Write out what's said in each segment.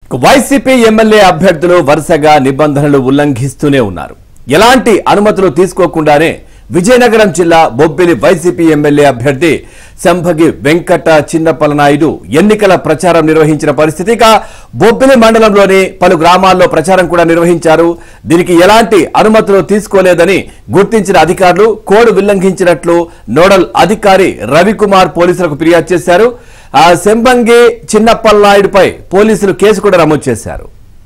YCP MLA అభ్యర్థులు వరుసగా నిబంధనలు ఉల్లంఘిస్తూనే ఉన్నారు ఎలాంటి అనుమతులు తీసుకోకుండానే విజయనగరం జిల్లా బొబ్బిలి వైసీపీ ఎమ్మెల్యే అభ్యర్థి సంభగి వెంకట చిన్నపలనాయుడు ఎన్నికల ప్రచారం నిర్వహించిన పరిస్థితి ఇక బొబ్బిలి మండలంలోని పలు గ్రామాల్లో ప్రచారం కూడా నిర్వహించారు దీనికి ఎలాంటి అనుమతులు తీసుకోలేదని గుర్తించిన అధికారులు కోడ్ ఉల్లంఘించినట్లు నోడల్ అధికారి రవికుమార్ పోలీసులకు ఫిర్యాదు చేశారు ఆ సెంబంగి చిన్నప్పలనాయుడుపై పోలీసులు కేసు కూడా నమోదు చేశారు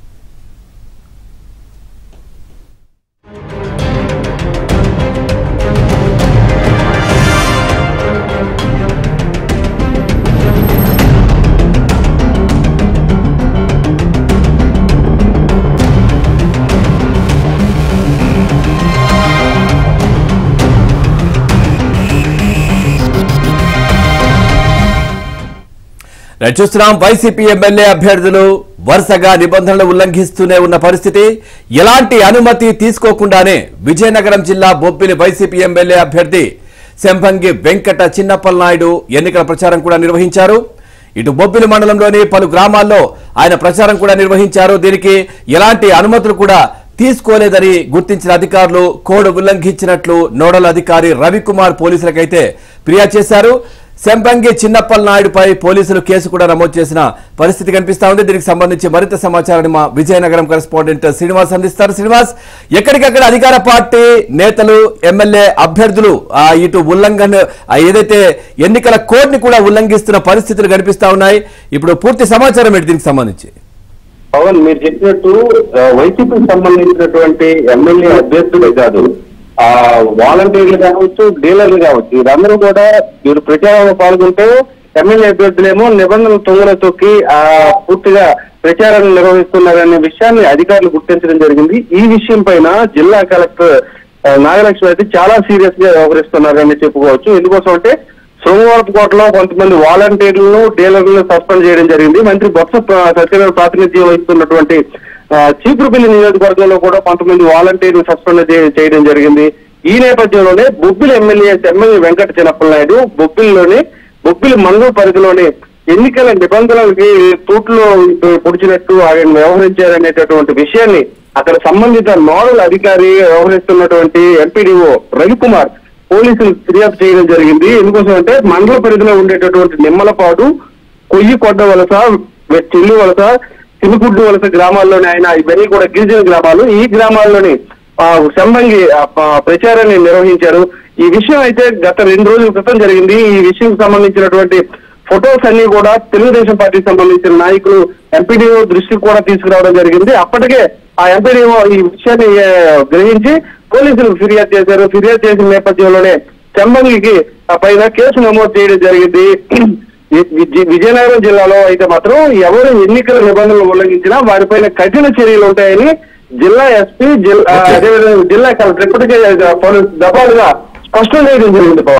రైట్ చూస్తున్నాం వైసీపీ ఎమ్మెల్యే అభ్యర్థులు వరుసగా నిబంధనలు ఉల్లంఘిస్తూనే ఉన్న పరిస్థితి ఎలాంటి అనుమతి తీసుకోకుండానే విజయనగరం జిల్లా బొబ్బిలి వైసీపీ ఎమ్మెల్యే అభ్యర్థి శంభంగి వెంకట చిన్నప్పలనాయుడు ఎన్నికల ప్రచారం కూడా నిర్వహించారు ఇటు బొబ్బిలి మండలంలోని పలు గ్రామాల్లో ఆయన ప్రచారం కూడా నిర్వహించారు దీనికి ఎలాంటి అనుమతులు కూడా తీసుకోలేదని గుర్తించిన అధికారులు కోడ్ ఉల్లంఘించినట్లు నోడల్ అధికారి రవికుమార్ పోలీసులకైతే ఫిర్యాదు చేశారు శంబంగి చిన్నప్పల్ నాయుడుపై పోలీసులు కేసు కూడా నమోదు చేసిన పరిస్థితి కనిపిస్తా ఉంది దీనికి సంబంధించి మరింత సమాచారాన్ని మా విజయనగరం కరెస్పాండెంట్ శ్రీనివాస్ అందిస్తారు శ్రీనివాస్ ఎక్కడికక్కడ అధికార పార్టీ నేతలు ఎమ్మెల్యే అభ్యర్థులు ఆ, ఇటు ఉల్లంఘన ఆ, ఏదైతే ఎన్నికల కోడ్ ని కూడా ఉల్లంఘిస్తున్న పరిస్థితులు కనిపిస్తా ఉన్నాయి ఇప్పుడు పూర్తి సమాచారం ఏంటి దీనికి సంబంధించి పవన్ మీరు చెప్పినట్టు ఆ, వైసీపీకి సంబంధించినటువంటి ఎమ్మెల్యే అభ్యర్థులే కాదు ఆ వాలంటీర్లు కావచ్చు డీలర్లు కావచ్చు వీరందరూ కూడా వీరు ప్రచారంలో పాల్గొంటే ఎమ్మెల్యే అభ్యర్థులేమో నిబంధనలు తొంగల తొక్కి ఆ పూర్తిగా ప్రచారాన్ని నిర్వహిస్తున్నారనే విషయాన్ని అధికారులు గుర్తించడం జరిగింది ఈ విషయం పైన జిల్లా కలెక్టర్ ఆ, నాగలక్ష్మి అయితే చాలా సీరియస్ గా వ్యవహరిస్తున్నారని చెప్పుకోవచ్చు ఎందుకోసం అంటే సోమవారపుకోటలో కొంతమంది వాలంటీర్లను డీలర్లను సస్పెండ్ చేయడం జరిగింది మంత్రి బొత్స ప్ర- సత్యనారాయణ ప్రాతినిధ్యం వహిస్తున్నటువంటి ఆ, చీపురుపల్లి నియోజకవర్గంలో కూడా కొంతమంది వాలంటీర్లు సస్పెండ్ చే- చేయడం జరిగింది ఈ నేపథ్యంలోనే బొబ్బిలి ఎమ్మెల్యే ఎమ్మెల్యే వెంకట చిన్నప్పలనాయుడు బొబ్బిలిలోని బొబ్బిలి మండల పరిధిలోని ఎన్నికల నిబంధనలకి తూట్లు పొడిచినట్టు ఆయన వ్యవహరించారనేటటువంటి విషయాన్ని అక్కడ సంబంధిత నోడల్ అధికారి వ్యవహరిస్తున్నటువంటి ఎంపీడీఓ రవికుమార్ పోలీసులు ఫిర్యాదు చేయడం జరిగింది ఎందుకోసం అంటే మండల పరిధిలో ఉండేటటువంటి నిమ్మలపాడు కొయ్యి కొడ్డ వలస చెల్లి వలస తినుగుడ్డు వలస గ్రామాల్లోని ఆయన ఇవన్నీ కూడా గిరిజన గ్రామాలు ఈ గ్రామాల్లోని ఆ, సంబంగి ఆ, ఆ, ప్రచారాన్ని నిర్వహించారు ఈ విషయం అయితే గత రెండు రోజుల క్రితం జరిగింది ఈ విషయం సంబంధించినటువంటి ఫొటోస్ అన్ని కూడా తెలుగుదేశం పార్టీకి సంబంధించిన నాయకులు ఎంపీడీఓ దృష్టికి కూడా తీసుకురావడం జరిగింది అప్పటికే ఆ ఎంపీడీఓ ఈ విషయాన్ని ఏ, గ్రహించి పోలీసులకు ఫిర్యాదు చేశారు ఫిర్యాదు చేసిన నేపథ్యంలోనే చెంబంగికి ఆ పైన కేసు నమోదు చేయడం జరిగింది వి- విజ- విజయనగరం జిల్లాలో అయితే మాత్రం ఎవరు ఎన్నికల నిబంధనలు ఉల్లంఘించినా వారిపైన కఠిన చర్యలు ఉంటాయని జిల్లా ఎస్పీ జిల్లా అదేవిధంగా జిల్లా కలెక్టర్ ఇప్పటికే పలు దఫాలుగా స్పష్టం చేయడం జరిగింది పవన్